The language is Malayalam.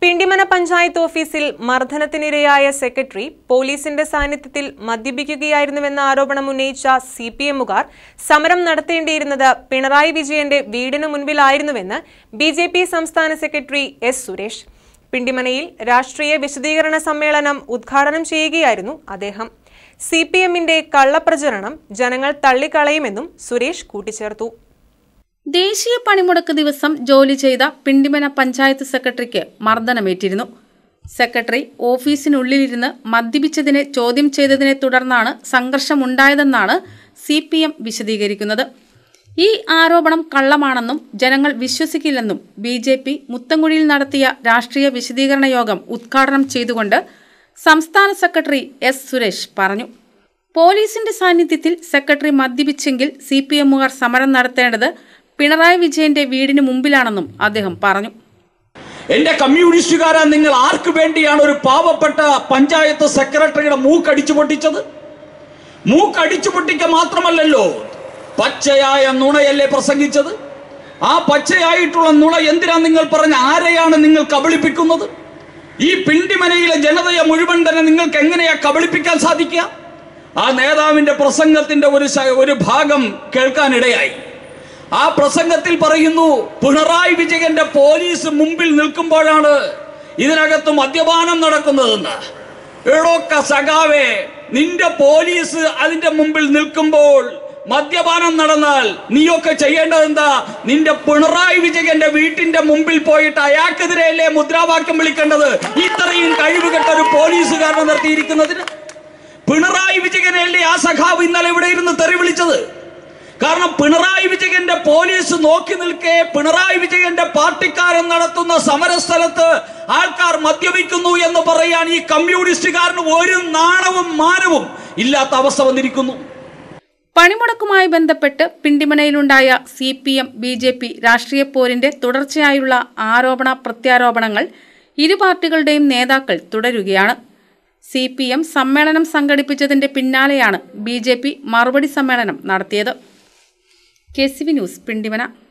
പിണ്ടിമന പഞ്ചായത്ത് ഓഫീസിൽ മർദ്ദനത്തിനിരയായ സെക്രട്ടറി പോലീസിന്റെ സാന്നിധ്യത്തിൽ മദ്യപിക്കുകയായിരുന്നുവെന്ന ആരോപണം ഉന്നയിച്ച സി പി എമ്മുകാർ സമരം നടത്തേണ്ടിയിരുന്നത് പിണറായി വിജയന്റെ വീടിനു മുൻപിലായിരുന്നുവെന്ന് ബി ജെ പി സംസ്ഥാന സെക്രട്ടറി എസ് സുരേഷ് പിണ്ടിമനയിൽ രാഷ്ട്രീയ വിശദീകരണ സമ്മേളനം ഉദ്ഘാടനം ചെയ്യുകയായിരുന്നു അദ്ദേഹം സി പി എമ്മിന്റെ കള്ളപ്രചരണം ജനങ്ങൾ തള്ളിക്കളയുമെന്നും സുരേഷ് കൂട്ടിച്ചേർത്തു ദേശീയ പണിമുടക്ക് ദിവസം ജോലി ചെയ്ത പിണ്ടിമന പഞ്ചായത്ത് സെക്രട്ടറിക്ക് മർദ്ദനമേറ്റിരുന്നു സെക്രട്ടറി ഓഫീസിനുള്ളിലിരുന്ന് മദ്യപിച്ചതിനെ ചോദ്യം ചെയ്തതിനെ തുടർന്നാണ് സംഘർഷമുണ്ടായതെന്നാണ് സി പി എം വിശദീകരിക്കുന്നത് ഈ ആരോപണം കള്ളമാണെന്നും ജനങ്ങൾ വിശ്വസിക്കില്ലെന്നും ബി ജെ പി മുത്തങ്കുഴിയിൽ നടത്തിയ രാഷ്ട്രീയ വിശദീകരണ യോഗം ഉദ്ഘാടനം ചെയ്തുകൊണ്ട് സംസ്ഥാന സെക്രട്ടറി എസ് സുരേഷ് പറഞ്ഞു പോലീസിന്റെ സാന്നിധ്യത്തിൽ സെക്രട്ടറി മദ്യപിച്ചെങ്കിൽ സി പി എമ്മുകാർ സമരം നടത്തേണ്ടത് പിണറായി വിജയന്റെ വീടിന് മുമ്പിലാണെന്നും അദ്ദേഹം പറഞ്ഞു എന്റെ കമ്മ്യൂണിസ്റ്റുകാരാ നിങ്ങൾ ആർക്ക് വേണ്ടിയാണ് ഒരു പാവപ്പെട്ട പഞ്ചായത്ത് സെക്രട്ടറിയുടെ മൂക്കടിച്ചു പൊട്ടിച്ചത് മൂക്കടിച്ചു പൊട്ടിക്ക മാത്രമല്ലല്ലോ പച്ചയായ നുണയല്ലേ പ്രസംഗിച്ചത് ആ പച്ചയായിട്ടുള്ള നുണ എന്തിനാ നിങ്ങൾ പറഞ്ഞ ആരെയാണ് നിങ്ങൾ കബളിപ്പിക്കുന്നത് ഈ പിണ്ടിമനയിലെ ജനതയെ മുഴുവൻ തന്നെ നിങ്ങൾക്ക് എങ്ങനെയാ കബളിപ്പിക്കാൻ സാധിക്കുക ആ നേതാവിന്റെ പ്രസംഗത്തിന്റെ ഒരു ശ- ഒരു ഭാഗം കേൾക്കാനിടയായി ആ പ്രസംഗത്തിൽ പറയുന്നു പിണറായി വിജയന്റെ പോലീസ് മുമ്പിൽ നിൽക്കുമ്പോഴാണ് ഇതിനകത്ത് മദ്യപാനം നടക്കുന്നതെന്ന് എടോക്ക സഖാവേ നിന്റെ പോലീസ് അതിന്റെ മുമ്പിൽ നിൽക്കുമ്പോൾ മദ്യപാനം നടന്നാൽ നീയൊക്കെ ചെയ്യേണ്ടത് എന്താ നിന്റെ പിണറായി വിജയന്റെ വീട്ടിന്റെ മുമ്പിൽ പോയിട്ട് അയാൾക്കെതിരെയല്ലേ മുദ്രാവാക്യം വിളിക്കേണ്ടത് ഇത്രയും കഴിവുകെട്ട ഒരു പോലീസുകാരനെ നിർത്തിയിരിക്കുന്നതിന് പിണറായി വിജയനല്ലേ ആ സഖാവ് ഇന്നലെ ഇവിടെ ഇരുന്ന് തെറി വിളിച്ചത് കാരണം പിണറായി വിജയന്റെ പോലീസ് നോക്കി നിൽക്കെ പിണറായി വിജയന്റെ പാർട്ടിക്കാരൻ നടത്തുന്ന സമരസ്ഥലത്ത് ആൾക്കാർ മദ്യപിക്കുന്നു എന്ന് പറയാൻ ഈ കമ്മ്യൂണിസ്റ്റുകാരന് ഒരു നാണവും മാനവും ഇല്ലാത്ത അവസ്ഥ വന്നിരിക്കുന്നു പണിമുടക്കുമായി ബന്ധപ്പെട്ട് പിണ്ടിമനയിലുണ്ടായ C P M B J P രാഷ്ട്രീയ പോരിന്റെ തുടർച്ചയായുള്ള ആരോപണ പ്രത്യാരോപണങ്ങൾ ഇരു പാർട്ടികളുടെയും നേതാക്കൾ തുടരുകയാണ് സി പി എം സമ്മേളനം സംഘടിപ്പിച്ചതിന്റെ പിന്നാലെയാണ് ബി ജെ പി മറുപടി സമ്മേളനം നടത്തിയത് K C V news Pindimana